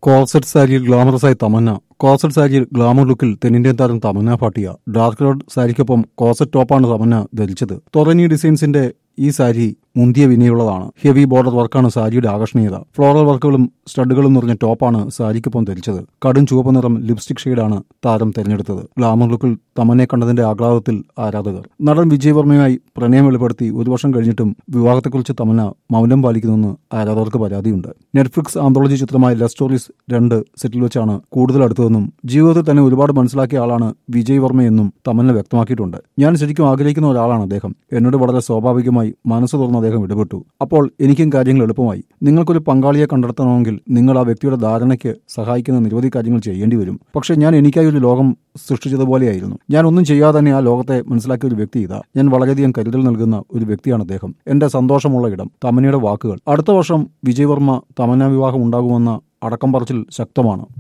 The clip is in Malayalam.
കോർസെറ്റ് സാരിയിൽ ഗ്ലാമറസായി തമന്ന കോർസെറ്റ് സാരിയിൽ ഗ്ലാമർ ലുക്കിൽ തെന്നിന്ത്യൻ താരം തമന്ന പാട്ടിയ ഡാർക്ക് റോഡ് സാരിക്കൊപ്പം കോർസെറ്റ് ടോപ്പാണ് തമന്ന ധരിച്ചത് തൊറനി ഡിസൈൻസിന്റെ ഈ സാരി മുന്തിയ വിനയുള്ളതാണ് ഹെവി ബോർഡർ വർക്കാണ് സാരിയുടെ ആകർഷണീയത ഫ്ലോറൽ വർക്കുകളും സ്റ്റഡുകളും നിറഞ്ഞ ടോപ്പാണ് സാരിക്കൊപ്പം ധരിച്ചത് കടും ചുവപ്പ് നിറം ലിപ്സ്റ്റിക് ഷെയ്ഡാണ് താരം തെരഞ്ഞെടുത്തത് ഗ്ലാമർ ലുക്കിൽ തമന്നെ കണ്ടതിന്റെ ആഹ്ലാദത്തിൽ ആരാധകർ നടൻ വിജയ് വർമ്മയുമായി പ്രണയം വെളിപ്പെടുത്തി ഒരു വർഷം കഴിഞ്ഞിട്ടും വിവാഹത്തെക്കുറിച്ച് തമന്ന മൗനം പാലിക്കുന്നുവെന്ന് ആരാധകർക്ക് പരാതിയുണ്ട് നെറ്റ്ഫ്ലിക്സ് ആന്തോളജി ചിത്രമായ ലവ് സ്റ്റോറീസ് രണ്ട് സെറ്റിൽ വെച്ചാണ് കൂടുതൽ അടുത്തതെന്നും ജീവിതത്തിൽ തന്നെ ഒരുപാട് മനസ്സിലാക്കിയ ആളാണ് വിജയ് വർമ്മയെന്നും തമന്ന വ്യക്തമാക്കിയിട്ടുണ്ട് ഞാൻ ശരിക്കും ആഗ്രഹിക്കുന്ന ഒരാളാണ് അദ്ദേഹം എന്നോട് വളരെ സ്വാഭാവികമായി മനസ്സ് തുറന്ന് അദ്ദേഹം ഇടപെട്ടു അപ്പോൾ എനിക്കും കാര്യങ്ങൾ എളുപ്പമായി നിങ്ങൾക്കൊരു പങ്കാളിയെ കണ്ടെത്തണമെങ്കിൽ നിങ്ങൾ ആ വ്യക്തിയുടെ ധാരണയ്ക്ക് സഹായിക്കുന്ന നിരവധി കാര്യങ്ങൾ ചെയ്യേണ്ടി വരും പക്ഷേ ഞാൻ എനിക്കായി ഒരു ലോകം സൃഷ്ടിച്ചതുപോലെയായിരുന്നു ഞാൻ ഒന്നും ചെയ്യാതെ തന്നെ ആ ലോകത്തെ മനസ്സിലാക്കിയ ഒരു വ്യക്തി ഇതാ ഞാൻ വളരെയധികം കരുതൽ നൽകുന്ന ഒരു വ്യക്തിയാണ് അദ്ദേഹം എന്റെ സന്തോഷമുള്ള ഇടം തമന്നയുടെ വാക്കുകൾ അടുത്ത വർഷം വിജയ് വർമ്മ തമന്ന വിവാഹം ഉണ്ടാകുമെന്ന അടക്കം പറച്ചിൽ ശക്തമാണ്